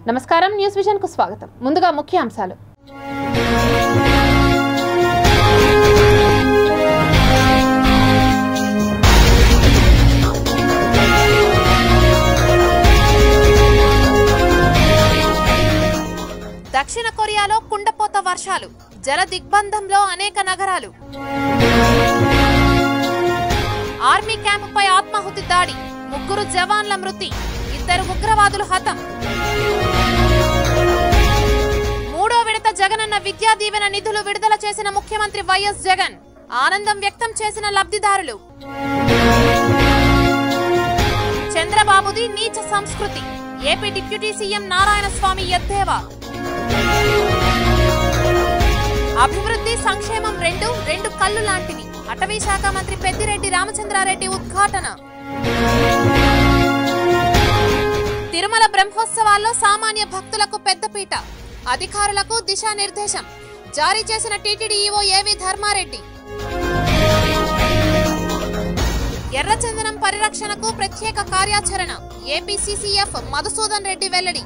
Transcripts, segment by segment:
నమస్కారం news vision కు స్వాగతం ముందుగా ముఖ్యాంశాలు దక్షిణ కొరియాలో కుండపోత వర్షాలు జల దిగ్బంధంలో అనేక నగరాలు ఆర్మీ క్యాంపుపై ఆత్మాహుతి దాడి ముగ్గురు జవాన్ల మృతి ఇద్దరు ఉగ్రవాదులు హతం మూడో విడత జగనన్న విద్యా దీవెన నిధులు విడుదల చేసిన ముఖ్యమంత్రి వైఎస్ జగన్ ఆనందం వ్యక్తం చేసిన లబ్ధిదారులు చంద్రబాబుది నీచ సంస్కృతి AP deputy CM Narayana Swamy ఎద్దేవా అభివృద్ధి సంక్షేమం రెండు రెండు కళ్ళు లాంటివి అటవీ శాఖ మంత్రి పెద్దిరెడ్డి రామచంద్రారెడ్డి ఉద్ఘాటన తిరుమల బ్రహ్మోత్సవాల్లో సామాన్య భక్తులకు పెద్దపీట అధికారులకు దిశానిర్దేశం జారీ చేసిన టీటీడీ ఈవో ఏవి ధర్మారెడ్డి ఎర్రచందనం పరిరక్షణకు ప్రత్యేక కార్యాచరణ ఏపీ సీసీఎఫ్ మధుసూదన్ రెడ్డి వెల్లడి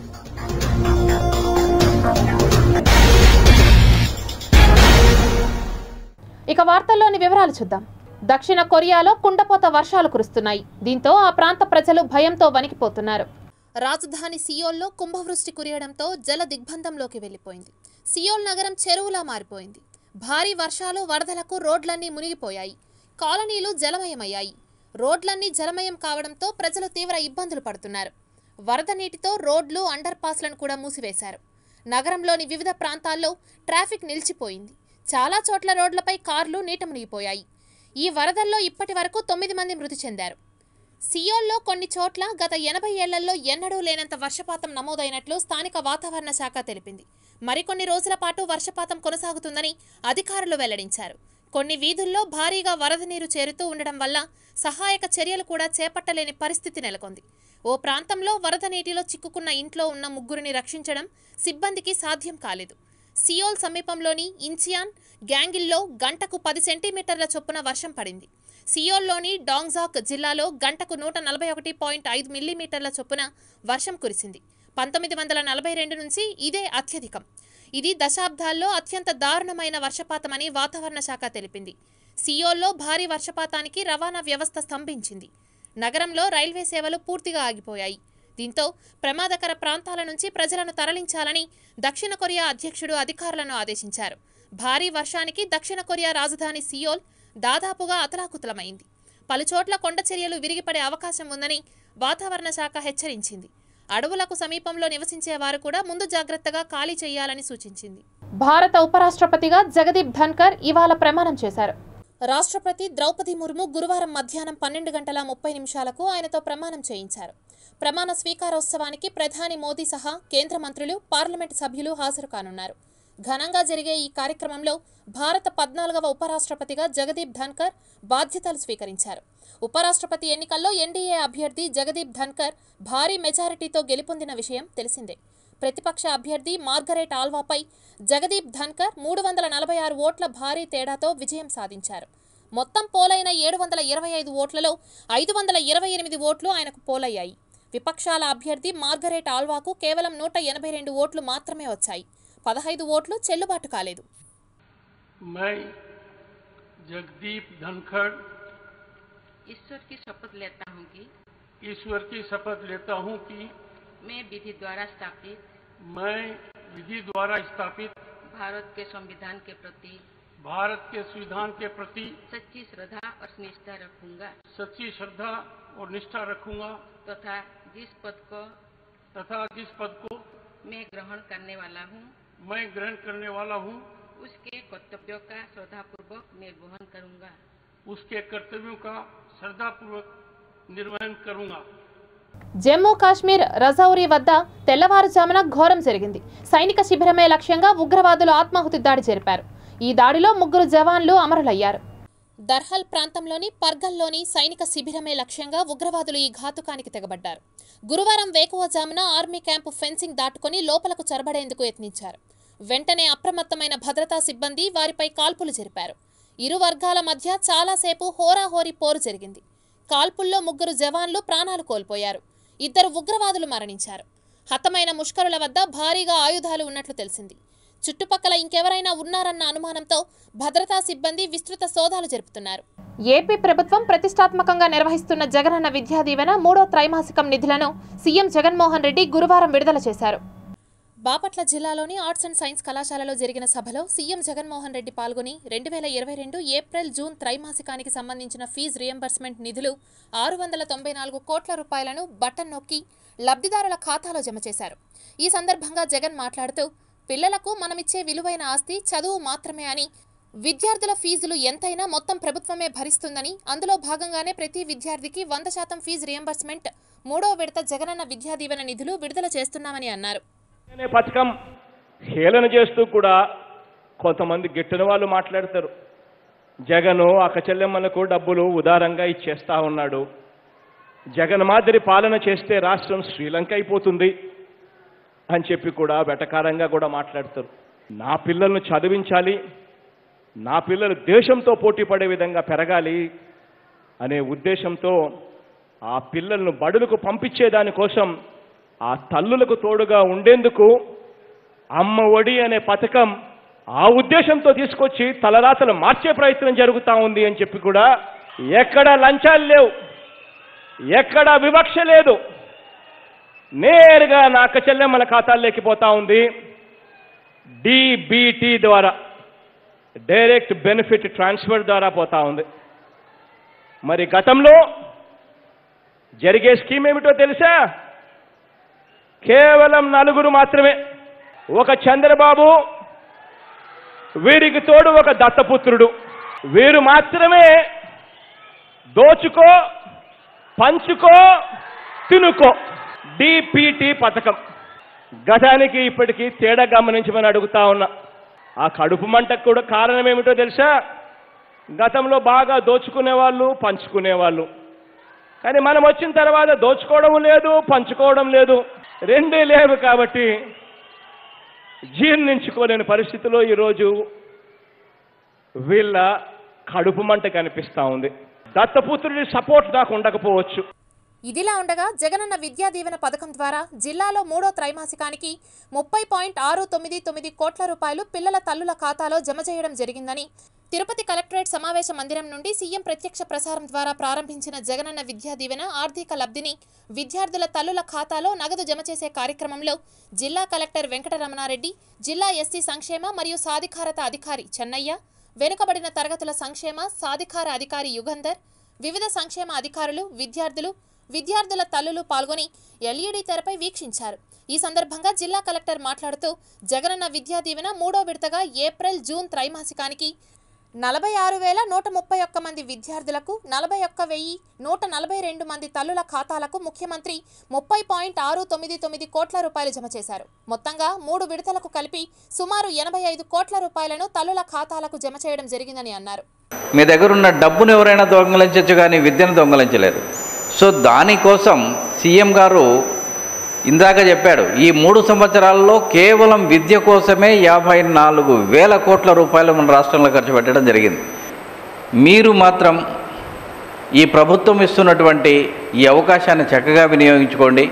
ఇక వార్తల్లోని వివరాలు చూద్దాం దక్షిణ కొరియాలో కుండపోత వర్షాలు కురుస్తున్నాయి దీంతో ఆ ప్రాంత ప్రజలు భయంతో వణికిపోతున్నారు రాజధాని సియోల్లో కుంభవృష్టి కురియడంతో జల దిగ్బంధంలోకి వెళ్లిపోయింది సియోల్ నగరం చెరువులా మారిపోయింది భారీ వర్షాలు వరదలకు రోడ్లన్నీ మునిగిపోయాయి కాలనీలు జలమయమయ్యాయి రోడ్లన్నీ జలమయం కావడంతో ప్రజలు తీవ్ర ఇబ్బందులు పడుతున్నారు వరద నీటితో రోడ్లు అండర్ పాస్లను కూడా మూసివేశారు నగరంలోని వివిధ ప్రాంతాల్లో ట్రాఫిక్ నిలిచిపోయింది చాలా చోట్ల రోడ్లపై కార్లు నీట మునిగిపోయాయి ఈ వరదల్లో ఇప్పటి వరకు తొమ్మిది మంది మృతి చెందారు సియోల్లో కొన్ని చోట్ల గత ఎనభై ఏళ్లలో ఎన్నడూ లేనంత వర్షపాతం నమోదైనట్లు స్థానిక వాతావరణ శాఖ తెలిపింది మరికొన్ని రోజుల పాటు వర్షపాతం కొనసాగుతుందని అధికారులు వెల్లడించారు కొన్ని వీధుల్లో భారీగా వరద నీరు చేరుతూ ఉండడం వల్ల సహాయక చర్యలు కూడా చేపట్టలేని పరిస్థితి నెలకొంది ఓ ప్రాంతంలో వరద నీటిలో చిక్కుకున్న ఇంట్లో ఉన్న ముగ్గురిని రక్షించడం సిబ్బందికి సాధ్యం కాలేదు సియోల్ సమీపంలోని ఇన్చియాన్ గ్యాంగిల్లో గంటకు పది సెంటీమీటర్ల చొప్పున వర్షం పడింది సియోల్లోని డాంగ్జాక్ జిల్లాలో గంటకు నూట నలభై ఒకటి పాయింట్ ఐదు మిల్లీమీటర్ల చొప్పున వర్షం కురిసింది పంతొమ్మిది వందల నలభై రెండు నుంచి ఇదే అత్యధికం ఇది దశాబ్దాల్లో అత్యంత దారుణమైన వర్షపాతమని వాతావరణ శాఖ తెలిపింది సియోల్లో భారీ వర్షపాతానికి రవాణా వ్యవస్థ స్తంభించింది నగరంలో రైల్వే సేవలు పూర్తిగా ఆగిపోయాయి దీంతో ప్రమాదకర ప్రాంతాల నుంచి ప్రజలను తరలించాలని దక్షిణ కొరియా అధ్యక్షుడు అధికారులను ఆదేశించారు భారీ వర్షానికి దక్షిణ కొరియా రాజధాని సియోల్ దాదాపుగా అతలాకుతలమైంది పలుచోట్ల కొండ చర్యలు విరిగిపడే అవకాశం ఉందని వాతావరణ శాఖ హెచ్చరించింది అడవులకు సమీపంలో నివసించే వారు కూడా ముందు జాగ్రత్తగా ఖాళీ చేయాలని సూచించింది భారత ఉపరాష్ట్రపతిగా జగదీప్ ధన్కర్ ఇవాళ ప్రమాణం చేశారు రాష్ట్రపతి ద్రౌపది ముర్ము గురువారం మధ్యాహ్నం పన్నెండు గంటల ముప్పై నిమిషాలకు ఆయనతో ప్రమాణం చేయించారు ప్రమాణ స్వీకారోత్సవానికి ప్రధాని మోదీ సహా కేంద్ర మంత్రులు పార్లమెంటు సభ్యులు హాజరు కానున్నారు ఘనంగా జరిగే ఈ కార్యక్రమంలో భారత పద్నాలుగవ ఉపరాష్ట్రపతిగా జగదీప్ ధన్కర్ బాధ్యతలు స్వీకరించారు ఉపరాష్ట్రపతి ఎన్నికల్లో ఎన్డీఏ అభ్యర్థి జగదీప్ ధన్కర్ భారీ మెజారిటీతో గెలుపొందిన విషయం తెలిసిందే ప్రతిపక్ష అభ్యర్థి మార్గరెట్ ఆల్వాపై జగదీప్ ధన్కర్ మూడు వందల నలభై ఆరు ఓట్ల భారీ తేడాతో విజయం సాధించారు మొత్తం పోలైన ఏడు వందల ఇరవై ఐదు ఓట్లలో ఐదు వందల ఇరవై ఎనిమిది ఓట్లు ఆయనకు పోలయ్యాయి విపక్షాల అభ్యర్థి మార్గరెట్ ఆల్వాకు కేవలం నూట ఎనభై రెండు ఓట్లు మాత్రమే వచ్చాయి పదహైదు ఓట్లు చెల్లుబాటు కాలేదు मैं जगदीप धनखड़ ईश्वर की शपथ लेता हूँ कि ईश्वर की शपथ लेता हूँ कि मैं विधि द्वारा स्थापित मैं विधि द्वारा स्थापित भारत के संविधान के प्रति भारत के संविधान के प्रति सच्ची श्रद्धा और निष्ठा रखूंगा सच्ची श्रद्धा और निष्ठा रखूंगा तथा जिस पद को तथा जिस पद को मैं ग्रहण करने वाला हूँ मैं ग्रहण करने वाला हूँ उसके कर्तव्यों का श्रद्धापूर्वक निर्वहन करूंगा उसके कर्तव्यों का श्रद्धापूर्वक निर्वहन करूंगा జమ్మూ కాశ్మీర్ రజౌరి వద్ద తెల్లవారుజామున ఘోరం జరిగింది సైనిక శిబిరమే లక్ష్యంగా ఉగ్రవాదులు ఆత్మాహుతి దాడి జరిపారు ఈ దాడిలో ముగ్గురు జవాన్లు అమరులయ్యారు దర్హల్ ప్రాంతంలోని పర్గల్లోని సైనిక శిబిరమే లక్ష్యంగా ఉగ్రవాదులు ఈ ఘాతుకానికి తెగబడ్డారు గురువారం వేకువజామున ఆర్మీ క్యాంపు ఫెన్సింగ్ దాటుకుని లోపలకు చొరబడేందుకు యత్నించారు వెంటనే అప్రమత్తమైన భద్రతా సిబ్బంది వారిపై కాల్పులు జరిపారు ఇరు వర్గాల మధ్య చాలాసేపు హోరాహోరీ పోరు జరిగింది కాల్పుల్లో ముగ్గురు జవాన్లు ప్రాణాలు కోల్పోయారు ఇద్దరు ఉగ్రవాదులు మరణించారు హతమైన ముష్కరుల వద్ద భారీగా ఆయుధాలు ఉన్నట్లు తెలిసింది చుట్టుపక్కల ఇంకెవరైనా ఉన్నారన్న అనుమానంతో భద్రతా సిబ్బంది విస్తృత సోదాలు జరుపుతున్నారు ఏపీ ప్రభుత్వం ప్రతిష్టాత్మకంగా నిర్వహిస్తున్న జగనన్న విద్యా దీవెన మూడో త్రైమాసికం నిధులను సీఎం జగన్మోహన్ రెడ్డి గురువారం విడుదల చేశారు బాపట్ల జిల్లాలోని ఆర్ట్స్ అండ్ సైన్స్ కళాశాలలో జరిగిన సభలో సీఎం జగన్మోహన్ రెడ్డి పాల్గొని రెండు వేల ఇరవై రెండు ఏప్రిల్ జూన్ త్రైమాసికానికి సంబంధించిన ఫీజు రియంబర్స్మెంట్ నిధులు ఆరు వందల తొంభై నాలుగు కోట్ల రూపాయలను బటన్ నొక్కి లబ్ధిదారుల ఖాతాలో జమ చేశారు ఈ సందర్భంగా జగన్ మాట్లాడుతూ పిల్లలకు మనమిచ్చే విలువైన ఆస్తి చదువు మాత్రమే అని విద్యార్థుల ఫీజులు ఎంతైనా మొత్తం ప్రభుత్వమే భరిస్తుందని అందులో భాగంగానే ప్రతి విద్యార్థికి వంద శాతం ఫీజు రియంబర్స్మెంట్ మూడో విడత జగనన్న విద్యా దీవెన నిధులు విడుదల చేస్తున్నామని అన్నారు అనే పథకం హేళన చేస్తూ కూడా కొంతమంది గిట్టిన వాళ్ళు మాట్లాడతారు జగను అక్క చెల్లెమ్మలకు డబ్బులు ఉదారంగా ఇచ్చేస్తా ఉన్నాడు జగన్ మాదిరి పాలన చేస్తే రాష్ట్రం శ్రీలంక అయిపోతుంది అని చెప్పి కూడా వెటకారంగా కూడా మాట్లాడతారు నా పిల్లలను చదివించాలి నా పిల్లలు దేశంతో పోటీ పడే విధంగా పెరగాలి అనే ఉద్దేశంతో ఆ పిల్లలను బడులకు పంపించేదానికోసం ఆ తల్లులకు తోడుగా ఉండేందుకు అమ్మ ఒడి అనే పథకం ఆ ఉద్దేశంతో తీసుకొచ్చి తలరాతలు మార్చే ప్రయత్నం జరుగుతూ ఉంది అని చెప్పి కూడా ఎక్కడ లంచాలు లేవు ఎక్కడ వివక్ష లేదు నేరుగా నా అక్క చెల్లెమ్మల ఖాతాల్లోకి పోతా ఉంది డిబిటి ద్వారా డైరెక్ట్ బెనిఫిట్ ట్రాన్స్ఫర్ ద్వారా పోతా ఉంది మరి గతంలో జరిగే స్కీమ్ ఏమిటో తెలుసా కేవలం నలుగురు మాత్రమే ఒక చంద్రబాబు వీరికి తోడు ఒక దత్తపుత్రుడు వీరు మాత్రమే దోచుకో పంచుకో తినుకో డిపిటి పథకం గతానికి ఇప్పటికీ తేడా గమనించమని అడుగుతా ఉన్నా ఆ కడుపు మంటకు కూడా కారణం ఏమిటో తెలుసా గతంలో బాగా దోచుకునే వాళ్ళు పంచుకునే వాళ్ళు కానీ మనం వచ్చిన తర్వాత దోచుకోవడం లేదు పంచుకోవడం లేదు రెండే లేవు కాబట్టి జీర్ణించుకోలేని పరిస్థితిలో ఈరోజు వీళ్ళ కడుపు మంట కనిపిస్తా ఉంది దత్తపుత్రుడి సపోర్ట్ నాకు ఉండకపోవచ్చు ఇదిలా ఉండగా జగనన్న విద్యా దీవెన పథకం ద్వారా జిల్లాలో మూడో త్రైమాసికానికి ముప్పై పాయింట్ ఆరు తొమ్మిది తొమ్మిది కోట్ల రూపాయలు పిల్లల తల్లుల ఖాతాలో జమ చేయడం జరిగిందని తిరుపతి కలెక్టరేట్ సమావేశ మందిరం నుండి సీఎం ప్రత్యక్ష ప్రసారం ద్వారా ప్రారంభించిన జగనన్న విద్యా దీవెన ఆర్థిక లబ్ధిని విద్యార్థుల తల్లుల ఖాతాలో నగదు జమ చేసే కార్యక్రమంలో జిల్లా కలెక్టర్ వెంకటరమణారెడ్డి జిల్లా ఎస్సీ సంక్షేమ మరియు సాధికారత అధికారి చెన్నయ్య వెనుకబడిన తరగతుల సంక్షేమ సాధికార అధికారి యుగంధర్ వివిధ సంక్షేమ అధికారులు విద్యార్థులు విద్యార్థుల తల్లులు పాల్గొని ఎల్ఈడి తెరపై వీక్షించారు ఈ సందర్భంగా జిల్లా కలెక్టర్ మాట్లాడుతూ జగనన్న విద్యా దీవెన మూడో విడతగా ఏప్రిల్ జూన్ త్రైమాసికానికి నలభై ఆరు వేల నూట ముప్పై ఒక్క మంది విద్యార్థులకు నలభై ఒక్క వెయ్యి నూట నలభై రెండు మంది తల్లుల ఖాతాలకు ముఖ్యమంత్రి ముప్పై పాయింట్ ఆరు తొమ్మిది తొమ్మిది కోట్ల రూపాయలు జమ చేశారు మొత్తంగా మూడు విడతలకు కలిపి సుమారు ఎనభై ఐదు కోట్ల రూపాయలను తల్లుల ఖాతాలకు జమ చేయడం జరిగిందని అన్నారు మీ దగ్గర ఉన్న డబ్బును ఎవరైనా దొంగలించవచ్చు కానీ విద్యను దొంగలించలేరు సో దానికోసం సీఎం గారు ఇందాక చెప్పాడు ఈ మూడు సంవత్సరాల్లో కేవలం విద్య కోసమే యాభై నాలుగు వేల కోట్ల రూపాయలు మన రాష్ట్రంలో ఖర్చు పెట్టడం జరిగింది మీరు మాత్రం ఈ ప్రభుత్వం ఇస్తున్నటువంటి ఈ అవకాశాన్ని చక్కగా వినియోగించుకోండి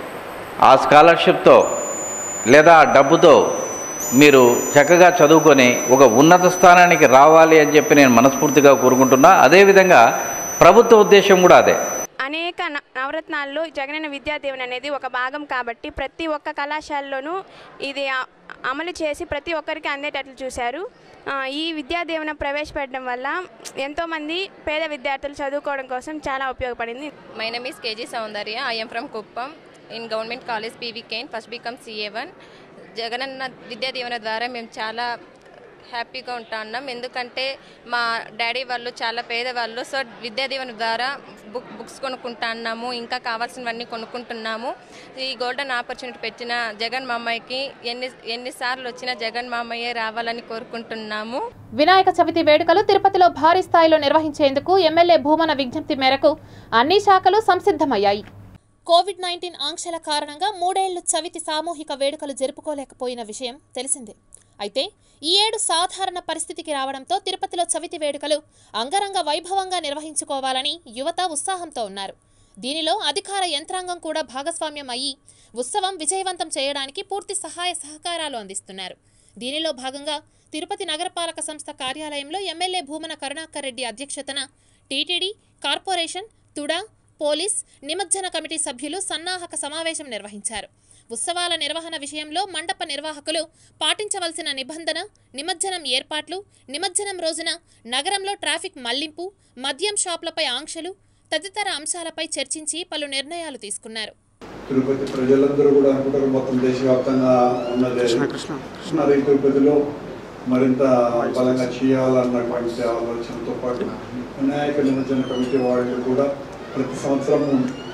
ఆ స్కాలర్షిప్తో లేదా ఆ డబ్బుతో మీరు చక్కగా చదువుకొని ఒక ఉన్నత స్థానానికి రావాలి అని చెప్పి నేను మనస్ఫూర్తిగా కోరుకుంటున్నా అదేవిధంగా ప్రభుత్వ ఉద్దేశం కూడా అదే అనేక న- నవరత్నాల్లో జగనన్న విద్యా దీవెన అనేది ఒక భాగం కాబట్టి ప్రతి ఒక్క కళాశాలలోనూ ఇది అ- అమలు చేసి ప్రతి ఒక్కరికి అందేటట్లు చూశారు ఆ, ఈ విద్యా దీవెన ప్రవేశపెట్టడం వల్ల ఎంతోమంది పేద విద్యార్థులు చదువుకోవడం కోసం చాలా ఉపయోగపడింది My name is KG Soundarya. I am from Kuppam in Government College PV Kane, first become CA1. Jagananna విద్యా దీవెన ద్వారా మేము చాలా హ్యాపీగా ఉంటా ఉన్నాం ఎందుకంటే మా డాడీ వాళ్ళు చాలా పేదవాళ్ళు సో విద్యా దీవెన ద్వారా బుక్ బుక్స్ కొనుక్కుంటా ఉన్నాము ఇంకా కావాల్సినవన్నీ కొనుక్కుంటున్నాము ఈ గోల్డెన్ ఆపర్చునిటీ పెట్టిన జగన్ మామయ్యకి ఎన్ని ఎన్నిసార్లు వచ్చినా జగన్ మామయ్యే రావాలని కోరుకుంటున్నాము వినాయక చవితి వేడుకలు తిరుపతిలో భారీ స్థాయిలో నిర్వహించేందుకు ఎమ్మెల్యే భూమన విజ్ఞప్తి మేరకు అన్ని శాఖలు సంసిద్ధమయ్యాయి కోవిడ్ నైన్టీన్ ఆంక్షల కారణంగా మూడేళ్లు చవితి సామూహిక వేడుకలు జరుపుకోలేకపోయిన విషయం తెలిసిందే అయితే ఈ ఏడు సాధారణ పరిస్థితికి రావడంతో తిరుపతిలో చవితి వేడుకలు అంగరంగ వైభవంగా నిర్వహించుకోవాలని యువత ఉత్సాహంతో ఉన్నారు దీనిలో అధికార యంత్రాంగం కూడా భాగస్వామ్యం అయ్యి ఉత్సవం విజయవంతం చేయడానికి పూర్తి సహాయ సహకారాలు అందిస్తున్నారు దీనిలో భాగంగా తిరుపతి నగరపాలక సంస్థ కార్యాలయంలో ఎమ్మెల్యే భూమన కరుణాకర్ రెడ్డి అధ్యక్షతన టీటీడీ కార్పొరేషన్ తుడా పోలీస్ నిమజ్జన కమిటీ సభ్యులు సన్నాహక సమావేశం నిర్వహించారు ఉత్సవాల నిర్వహణ విషయంలో మండప నిర్వాహకులు పాటించవలసిన నిబంధన నిమజ్జనం ఏర్పాట్లు నిమజ్జనం రోజున నగరంలో ట్రాఫిక్ మళ్లింపు మద్యం షాపులపై ఆంక్షలు తదితర అంశాలపై చర్చించి పలు నిర్ణయాలు తీసుకున్నారు తిరుపతి ప్రజలందరూ కూడా అనుకుంటారు మొత్తం దేశవ్యాప్తంగా ఉన్నదే మరి తిరుపతిలో మరింత బలంగా చేయాలన్నటువంటి ఆలోచనతో పాటు వినాయక నిమజ్జన కమిటీ వాళ్ళు కూడా ప్రతి సంవత్సరం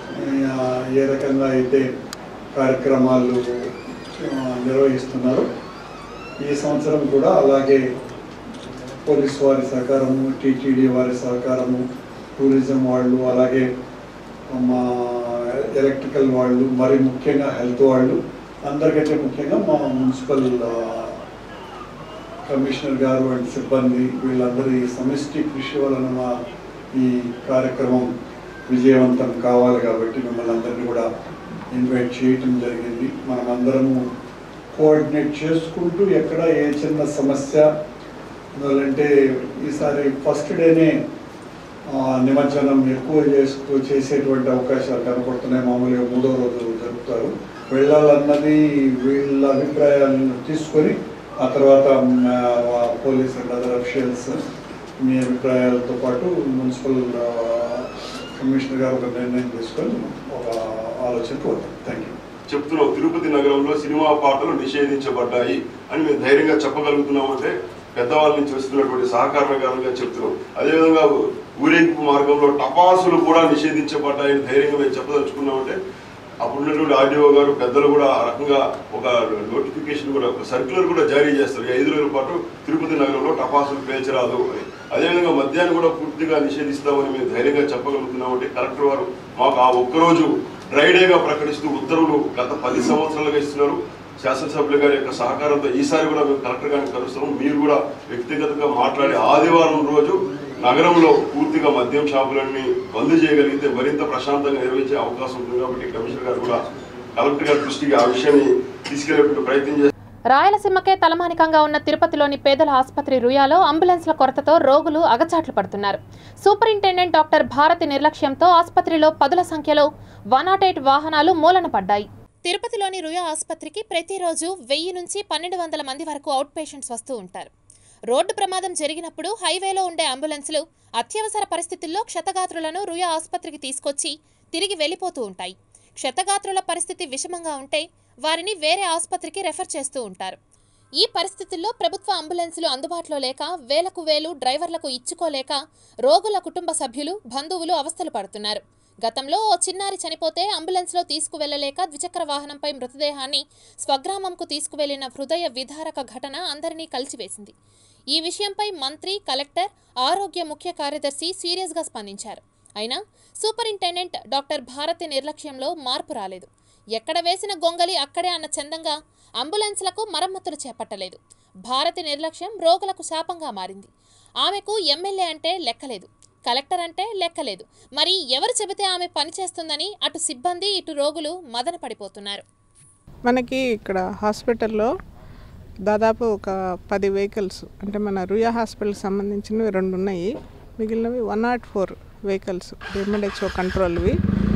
ఏ రకంగా అయితే కార్యక్రమాలు ఆ, నిర్వహిస్తున్నారు ఈ సంవత్సరం కూడా అలాగే పోలీస్ వారి సహకారము టీటీడీ వారి సహకారము టూరిజం వాళ్ళు అలాగే మా ఎలక్ట్రికల్ వాళ్ళు మరి ముఖ్యంగా హెల్త్ వాళ్ళు అందరికంటే ముఖ్యంగా మా మున్సిపల్ ఆ, కమిషనర్ గారు అండ్ సిబ్బంది వీళ్ళందరి సమిష్టి కృషి వలన మా ఈ కార్యక్రమం విజయవంతం కావాలి కాబట్టి మిమ్మల్ని అందరినీ కూడా ఇన్వైట్ చేయటం జరిగింది మనమందరము కోఆర్డినేట్ చేసుకుంటూ ఎక్కడ ఏ చిన్న సమస్య అంటే ఈసారి ఫస్ట్ డేనే ఆ, నిమజ్జనం ఎక్కువ చేసుకు చేసేటువంటి అవకాశాలు కనపడుతున్నాయి మామూలుగా మూడో రోజు జరుపుతారు వెళ్ళాలన్నది వీళ్ళ అభిప్రాయాలను తీసుకొని ఆ తర్వాత పోలీస్ అండ్ అదర్ అఫీషియల్స్ మీ అభిప్రాయాలతో పాటు మున్సిపల్ ఆ, కమిషనర్ గారు ఒక నిర్ణయం తీసుకొని ఒక ఆలోచనకు వద్దాం థ్యాంక్ యూ చెప్తున్నాం తిరుపతి నగరంలో సినిమా పాటలు నిషేధించబడ్డాయి అని మేము ధైర్యంగా చెప్పగలుగుతున్నాం అంటే పెద్దవాళ్ళ నుంచి వస్తున్నటువంటి సహకారణ కారణంగా చెప్తున్నాం అదేవిధంగా ఊరేగింపు మార్గంలో టపాసులు కూడా నిషేధించబడ్డాయని ధైర్యంగా మేము చెప్పదలుచుకున్నామంటే అప్పుడు ఉన్నటువంటి ఆర్డీఓ గారు పెద్దలు కూడా ఆ రకంగా ఒక నోటిఫికేషన్ కూడా ఒక సర్క్యులర్ కూడా జారీ చేస్తారు ఈ ఐదు రోజుల పాటు తిరుపతి నగరంలో టపాసులు పేల్చరాదు అని అదేవిధంగా మద్యాన్ని కూడా పూర్తిగా నిషేధిస్తామని మేము ధైర్యంగా చెప్పగలుగుతున్నామంటే కలెక్టర్ వారు మాకు ఆ ఒక్కరోజు డ్రైడేగా ప్రకటిస్తూ ఉత్తర్వులు గత పది సంవత్సరాలుగా ఇస్తున్నారు శాసనసభ్యుల గారి యొక్క సహకారంతో ఈసారి కూడా మేము కలెక్టర్ గారిని కలుస్తున్నాం మీరు కూడా వ్యక్తిగతంగా మాట్లాడి ఆదివారం రోజు నగరంలో పూర్తిగా మద్యం షాపులన్నీ బంద్ చేయగలిగితే మరింత ప్రశాంతంగా నిర్వహించే అవకాశం ఉంటుంది కాబట్టి కమిషనర్ గారు కూడా కలెక్టర్ గారి దృష్టికి ఆ విషయాన్ని తీసుకెళ్లేటువంటి ప్రయత్నం చేస్తారు రాయలసీమకే తలమానికంగా ఉన్న తిరుపతిలోని పేదల ఆసుపత్రి రుయాలో అంబులెన్స్ల కొరతతో రోగులు అగచాట్లు పడుతున్నారు సూపరింటెండెంట్ డాక్టర్ భారతి నిర్లక్ష్యంతో ఆసుపత్రిలో పదుల సంఖ్యలో వన్ నాట్ ఎయిట్ వాహనాలు మూలన పడ్డాయి తిరుపతిలోని రుయా ఆసుపత్రికి ప్రతిరోజు వెయ్యి నుంచి పన్నెండు వందల మంది వరకు అవుట్ పేషెంట్స్ వస్తూ ఉంటారు రోడ్డు ప్రమాదం జరిగినప్పుడు హైవేలో ఉండే అంబులెన్సులు అత్యవసర పరిస్థితుల్లో క్షతగాత్రులను రుయా ఆసుపత్రికి తీసుకొచ్చి తిరిగి వెళ్ళిపోతూ ఉంటాయి క్షతగాత్రుల పరిస్థితి విషమంగా ఉంటే వారిని వేరే ఆసుపత్రికి రెఫర్ చేస్తూ ఉంటారు ఈ పరిస్థితుల్లో ప్రభుత్వ అంబులెన్సులు అందుబాటులో లేక వేలకు వేలు డ్రైవర్లకు ఇచ్చుకోలేక రోగుల కుటుంబ సభ్యులు బంధువులు అవస్థలు పడుతున్నారు గతంలో ఓ చిన్నారి చనిపోతే అంబులెన్స్లో తీసుకువెళ్లలేక ద్విచక్ర వాహనంపై మృతదేహాన్ని స్వగ్రామంకు తీసుకువెళ్లిన హృదయ విదారక ఘటన అందరినీ కలిచివేసింది ఈ విషయంపై మంత్రి కలెక్టర్ ఆరోగ్య ముఖ్య కార్యదర్శి సీరియస్గా స్పందించారు అయినా సూపరింటెండెంట్ డాక్టర్ భారతి నిర్లక్ష్యంలో మార్పు రాలేదు ఎక్కడ వేసిన గొంగలి అక్కడే అన్న చందంగా అంబులెన్స్లకు మరమ్మతులు చేపట్టలేదు భారతి నిర్లక్ష్యం రోగులకు శాపంగా మారింది ఆమెకు ఎమ్మెల్యే అంటే లెక్కలేదు కలెక్టర్ అంటే లెక్కలేదు మరి ఎవరు చెబితే ఆమె పనిచేస్తుందని అటు సిబ్బంది ఇటు రోగులు మదన పడిపోతున్నారు మనకి ఇక్కడ హాస్పిటల్లో దాదాపు ఒక పది వెహికల్స్ అంటే మన రుయా హాస్పిటల్కి సంబంధించినవి రెండు ఉన్నాయి మిగిలినవి one nought four vehicles DMHO కంట్రోల్వి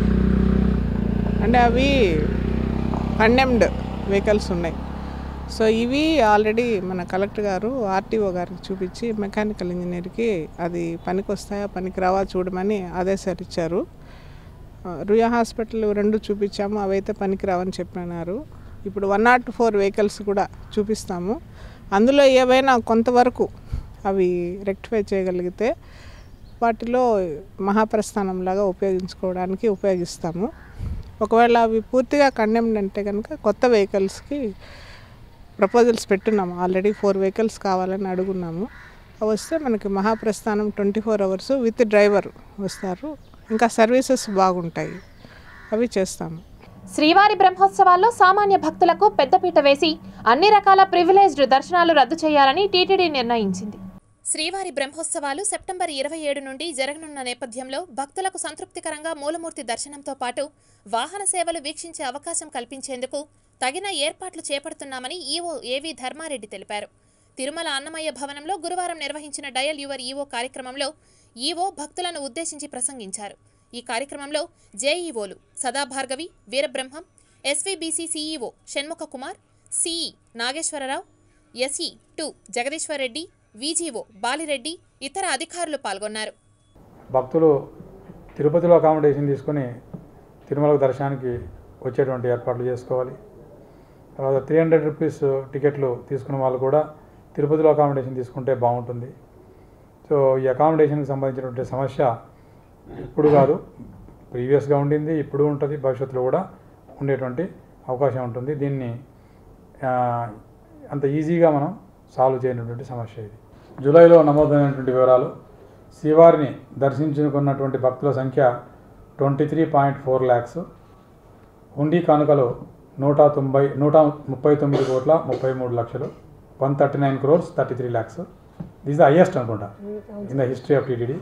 అంటే అవి కండెమ్డ్ వెహికల్స్ ఉన్నాయి సో ఇవి ఆల్రెడీ మన కలెక్టర్ గారు ఆర్టీఓ గారికి చూపించి మెకానికల్ ఇంజనీర్కి అది పనికి వస్తాయా పనికి రావా చూడమని ఆదేశాలు ఇచ్చారు ఆ, రుయా హాస్పిటల్ రెండు చూపించాము అవైతే పనికి రావని చెప్పినారు ఇప్పుడు వన్ నాట్ ఫోర్ వెహికల్స్ కూడా చూపిస్తాము అందులో ఏవైనా కొంతవరకు అవి రెక్టిఫై చేయగలిగితే వాటిలో మహాప్రస్థానంలాగా ఉపయోగించుకోవడానికి ఉపయోగిస్తాము ఒకవేళ అవి పూర్తిగా కండెమ్డ్ అంటే కనుక కొత్త వెహికల్స్కి ప్రపోజల్స్ పెట్టున్నాము ఆల్రెడీ ఫోర్ వెహికల్స్ కావాలని అడుగున్నాము అవి వస్తే మనకి Mahaprasthanam twenty four hours with driver వస్తారు ఇంకా సర్వీసెస్ బాగుంటాయి అవి చేస్తాము శ్రీవారి బ్రహ్మోత్సవాల్లో సామాన్య భక్తులకు పెద్దపీట వేసి అన్ని రకాల ప్రివిలేజ్డ్ దర్శనాలు రద్దు చేయాలని టీటీడీ నిర్ణయించింది శ్రీవారి బ్రహ్మోత్సవాలు సెప్టెంబర్ ఇరవై ఏడు నుండి జరగనున్న నేపథ్యంలో భక్తులకు సంతృప్తికరంగా మూలమూర్తి దర్శనంతో పాటు వాహన సేవలు వీక్షించే అవకాశం కల్పించేందుకు తగిన ఏర్పాట్లు చేపడుతున్నామని ఈవో ఏవి ధర్మారెడ్డి తెలిపారు తిరుమల అన్నమయ్య భవనంలో గురువారం నిర్వహించిన డయల్ యువర్ ఈవో కార్యక్రమంలో ఈవో భక్తులను ఉద్దేశించి ప్రసంగించారు ఈ కార్యక్రమంలో జేఈఓలు Sadabhargavi Veerabrahmam SVBC CEO Shanmukha Kumar CE Nageswara Rao SE two Jagadeeshwar Reddy VGO Balireddy ఇతర అధికారులు పాల్గొన్నారు భక్తులు తిరుపతిలో అకామిడేషన్ తీసుకుని తిరుమల దర్శనానికి వచ్చేటువంటి ఏర్పాట్లు చేసుకోవాలి తర్వాత త్రీ హండ్రెడ్ రూపీస్ టికెట్లు తీసుకున్న వాళ్ళు కూడా తిరుపతిలో అకామిడేషన్ తీసుకుంటే బాగుంటుంది సో ఈ అకామిడేషన్కి సంబంధించినటువంటి సమస్య ఇప్పుడు కాదు ప్రీవియస్గా ఉండింది ఇప్పుడు ఉంటుంది భవిష్యత్తులో కూడా ఉండేటువంటి అవకాశం ఉంటుంది దీన్ని ఆ, అంత ఈజీగా మనం సాల్వ్ చేయనటువంటి సమస్య ఇది జూలైలో నమోదైనటువంటి వివరాలు శ్రీవారిని దర్శించుకున్నటువంటి భక్తుల సంఖ్య twenty three point four lakhs హుండీ కానుకలు నూట తొంభై నూట ముప్పై తొమ్మిది కోట్ల ముప్పై మూడు లక్షలు one thirty nine crores thirty three lakhs this the highest అనుకుంటా in the history of TTD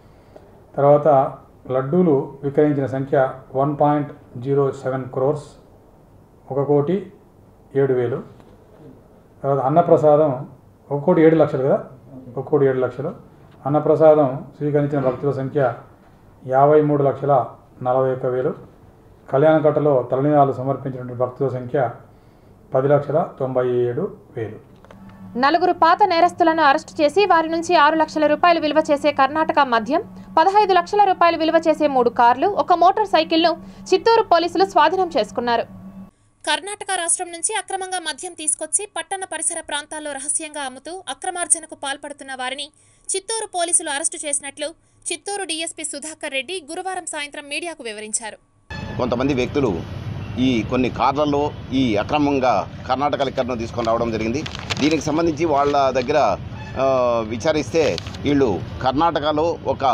తర్వాత లడ్డూలు విక్రయించిన సంఖ్య one point zero seven crores ఒక కోటి ఏడు వేలు తర్వాత అన్నప్రసాదం ఒక కోటి ఏడు లక్షలు కదా ఒక కోటి ఏడు లక్షలు అన్నప్రసాదం స్వీకరించిన భక్తుల సంఖ్య యాభై మూడు లక్షల నలభై ఒక్క వేలు కళ్యాణకట్టలో తలనీలాలు సమర్పించినటువంటి భక్తుల సంఖ్య పది లక్షల తొంభై ఏడు వేలు నలుగురు పాత నేరస్తులను అరెస్టు చేసి వారి నుంచి ఆరు లక్షల రూపాయలు విలువ చేసే కర్ణాటక మద్యం పదహైదు లక్షల రూపాయలు విలువ చేసే మూడు కార్లు ఒక మోటార్ సైకిల్ను చిత్తూరు పోలీసులు స్వాధీనం చేసుకున్నారు కర్ణాటక రాష్ట్రం నుంచి అక్రమంగా మద్యం తీసుకొచ్చి పట్టణ పరిసర ప్రాంతాల్లో రహస్యంగా అమ్ముతూ అక్రమార్జనకు పాల్పడుతున్న వారిని చిత్తూరు పోలీసులు అరెస్టు చేసినట్లు చిత్తూరు డీఎస్పీ సుధాకర్ రెడ్డి గురువారం సాయంత్రం మీడియాకు వివరించారు కొంతమంది వ్యక్తులు ఈ కొన్ని కార్లలో ఈ అక్రమంగా కర్ణాటక లిక్కర్ను తీసుకొని రావడం జరిగింది దీనికి సంబంధించి వాళ్ళ దగ్గర ఆ, విచారిస్తే వీళ్ళు కర్ణాటకలో ఒక